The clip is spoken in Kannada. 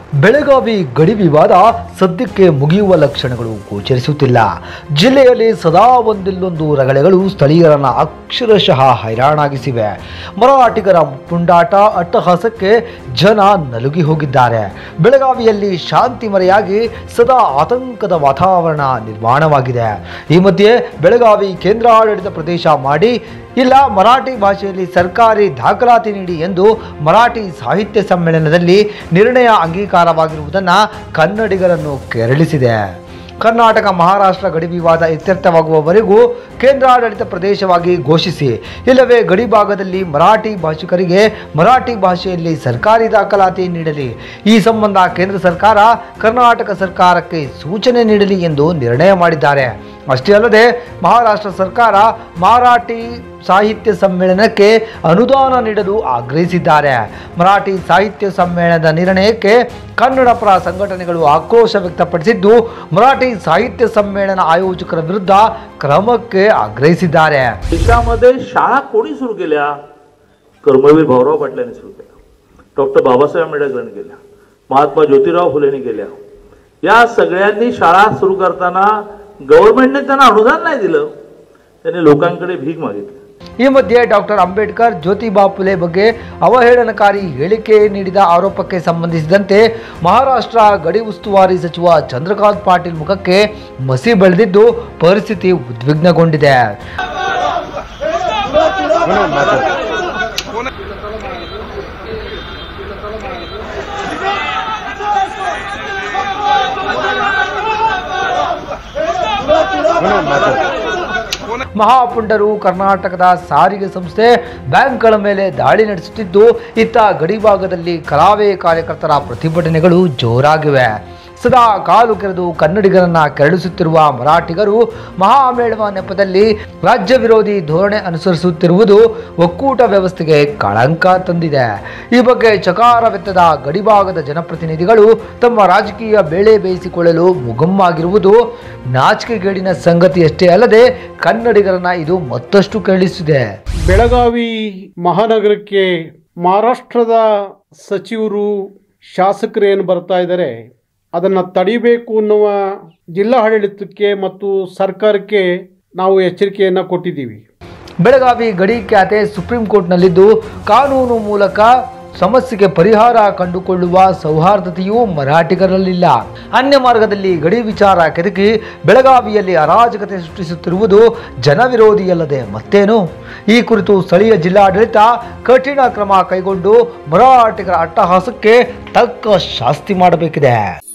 ಬೆಳಗಾವಿ ಗಡಿ ವಿವಾದ ಸದ್ಯಕ್ಕೆ ಮುಗಿಯುವ ಲಕ್ಷಣಗಳು ಗೋಚರಿಸುತ್ತಿಲ್ಲ ಜಿಲ್ಲೆಯಲ್ಲಿ ಸದಾ ಒಂದಿಲ್ಲೊಂದು ರಗಳೆಗಳು ಸ್ಥಳೀಯರನ್ನ ಅಕ್ಷರಶಃ ಹೈರಾಣಾಗಿಸಿವೆ ಮರಾಠಿಗರ ಪುಂಡಾಟ ಅಟ್ಟಹಾಸಕ್ಕೆ ಜನ ನಲುಗಿ ಹೋಗಿದ್ದಾರೆ ಬೆಳಗಾವಿಯಲ್ಲಿ ಶಾಂತಿ ಮರೆಯಾಗಿ ಸದಾ ಆತಂಕದ ವಾತಾವರಣ ನಿರ್ಮಾಣವಾಗಿದೆ ಈ ಮಧ್ಯೆ ಬೆಳಗಾವಿ ಕೇಂದ್ರಾಡಳಿತ ಪ್ರದೇಶ ಮಾಡಿ ಇಲ್ಲ ಮರಾಠಿ ಭಾಷೆಯಲ್ಲಿ ಸರ್ಕಾರಿ ದಾಖಲಾತಿ ನೀಡಿ ಎಂದು ಮರಾಠಿ ಸಾಹಿತ್ಯ ಸಮ್ಮೇಳನದಲ್ಲಿ ನಿರ್ಣಯ ಅಂಗೀಕಾರವಾಗಿರುವುದನ್ನು ಕನ್ನಡಿಗರನ್ನು ಕೆರಳಿಸಿದೆ ಕರ್ನಾಟಕ ಮಹಾರಾಷ್ಟ್ರ ಗಡಿ ವಿವಾದ ಇತ್ಯರ್ಥವಾಗುವವರೆಗೂ ಕೇಂದ್ರಾಡಳಿತ ಪ್ರದೇಶವಾಗಿ ಘೋಷಿಸಿ ಇಲ್ಲವೇ ಗಡಿ ಭಾಗದಲ್ಲಿ ಮರಾಠಿ ಭಾಷಿಕರಿಗೆ ಮರಾಠಿ ಭಾಷೆಯಲ್ಲಿ ಸರ್ಕಾರಿ ದಾಖಲಾತಿ ನೀಡಲಿ ಈ ಸಂಬಂಧ ಕೇಂದ್ರ ಸರ್ಕಾರ ಕರ್ನಾಟಕ ಸರ್ಕಾರಕ್ಕೆ ಸೂಚನೆ ನೀಡಲಿ ಎಂದು ನಿರ್ಣಯ ಮಾಡಿದ್ದಾರೆ ಅಷ್ಟೇ ಅಲ್ಲದೆ ಮಹಾರಾಷ್ಟ್ರ ಸರ್ಕಾರ ಮರಾಠಿ ಸಾಹಿತ್ಯ ಸಮ್ಮೇಳನಕ್ಕೆ ಅನುದಾನ ನೀಡಲು ಆಗ್ರಹಿಸಿದ್ದಾರೆ ಮರಾಠಿ ಸಾಹಿತ್ಯ ಸಮ್ಮೇಳನದ ನಿರ್ಣಯಕ್ಕೆ ಕನ್ನಡ ಪರ ಸಂಘಟನೆಗಳು ಆಕ್ರೋಶ ವ್ಯಕ್ತಪಡಿಸಿದ್ದು ಮರಾಠಿ ಸಾಹಿತ್ಯ ಸಮ್ಮೇಳನ ಆಯೋಜಕರ ವಿರುದ್ಧ ಕ್ರಮಕ್ಕೆ ಆಗ್ರಹಿಸಿದ್ದಾರೆ देशामध्ये शाळा कोणी सुरू केल्या कर्मवीर भाऊराव पाटलांनी सुरू केल्या डॉक्टर बाबासाहेब आंबेडकरांनी केल्या महात्मा ज्योतिराव फुलेंनी केल्या या सगळ्यांनी शाळा सुरू करताना गव्हर्नमेंटने त्यांना अनुदान नाही दिलं त्यांनी लोकांकडे भीक मागितली ಈ ಮಧ್ಯೆ ಡಾಕ್ಟರ್ ಅಂಬೇಡ್ಕರ್ ಜ್ಯೋತಿಬಾ ಫುಲೆ ಬಗ್ಗೆ ಅವಹೇಳನಕಾರಿ ಹೇಳಿಕೆ ನೀಡಿದ ಆರೋಪಕ್ಕೆ ಸಂಬಂಧಿಸಿದಂತೆ ಮಹಾರಾಷ್ಟ್ರ ಗಡಿ ಉಸ್ತುವಾರಿ ಸಚಿವ ಚಂದ್ರಕಾಂತ್ ಪಾಟೀಲ್ ಮುಖಕ್ಕೆ ಮಸಿ ಬೆಳೆದಿದ್ದು ಪರಿಸ್ಥಿತಿ ಉದ್ವಿಗ್ನಗೊಂಡಿದೆ ಮಹಾಪುಂಡರು ಕರ್ನಾಟಕದ ಸಾರಿಗೆ ಸಂಸ್ಥೆ ಬ್ಯಾಂಕ್ಗಳ ಮೇಲೆ ದಾಳಿ ನಡೆಸುತ್ತಿದ್ದು ಇತ್ತ ಗಡಿಭಾಗದಲ್ಲಿ ಕಲಾವೇ ಕಾರ್ಯಕರ್ತರ ಪ್ರತಿಭಟನೆಗಳು ಜೋರಾಗಿವೆ ಸದಾ ಕಾಲು ಕೆರೆದು ಕನ್ನಡಿಗರನ್ನ ಕೆರಳಿಸುತ್ತಿರುವ ಮರಾಠಿಗರು ಮಹಾಮೇಳವ ನೆಪದಲ್ಲಿ ರಾಜ್ಯ ವಿರೋಧಿ ಧೋರಣೆ ಅನುಸರಿಸುತ್ತಿರುವುದು ಒಕ್ಕೂಟ ವ್ಯವಸ್ಥೆಗೆ ಕಳಂಕ ತಂದಿದೆ ಈ ಬಗ್ಗೆ ಚಕಾರವೆತ್ತದ ಗಡಿಭಾಗದ ಜನಪ್ರತಿನಿಧಿಗಳು ತಮ್ಮ ರಾಜಕೀಯ ಬೇಳೆ ಬೇಯಿಸಿಕೊಳ್ಳಲು ಮುಗಮ್ಮಾಗಿರುವುದು ನಾಚಿಕೆಗೇಡಿನ ಸಂಗತಿಯಷ್ಟೇ ಅಲ್ಲದೆ ಕನ್ನಡಿಗರನ್ನ ಇದು ಮತ್ತಷ್ಟು ಕೆರಳಿಸಿದೆ ಬೆಳಗಾವಿ ಮಹಾನಗರಕ್ಕೆ ಮಹಾರಾಷ್ಟ್ರದ ಸಚಿವರು ಶಾಸಕರು ಏನು ಬರ್ತಾ ಇದ್ದಾರೆ ಅದನ್ನು ತಡಿಬೇಕು ಅನ್ನುವ ಜಿಲ್ಲಾ ಆಡಳಿತಕ್ಕೆ ಮತ್ತು ಸರ್ಕಾರಕ್ಕೆ ನಾವು ಎಚ್ಚರಿಕೆಯನ್ನು ಕೊಟ್ಟಿದ್ದೀವಿ ಬೆಳಗಾವಿ ಗಡಿ ಖ್ಯಾತೆ ಸುಪ್ರೀಂ ಕೋರ್ಟ್ನಲ್ಲಿದ್ದು ಕಾನೂನು ಮೂಲಕ ಸಮಸ್ಯೆಗೆ ಪರಿಹಾರ ಕಂಡುಕೊಳ್ಳುವ ಸೌಹಾರ್ದತೆಯೂ ಮರಾಠಿಗರಲ್ಲಿಲ್ಲ ಅನ್ಯ ಮಾರ್ಗದಲ್ಲಿ ಗಡಿ ವಿಚಾರ ಕೆದಕಿ ಬೆಳಗಾವಿಯಲ್ಲಿ ಅರಾಜಕತೆ ಸೃಷ್ಟಿಸುತ್ತಿರುವುದು ಜನವಿರೋಧಿಯಲ್ಲದೆ ಮತ್ತೇನು ಈ ಕುರಿತು ಸ್ಥಳೀಯ ಜಿಲ್ಲಾಡಳಿತ ಕಠಿಣ ಕ್ರಮ ಕೈಗೊಂಡು ಮರಾಠಿಗರ ಅಟ್ಟಹಾಸಕ್ಕೆ ತಕ್ಕ ಶಾಸ್ತಿ ಮಾಡಬೇಕಿದೆ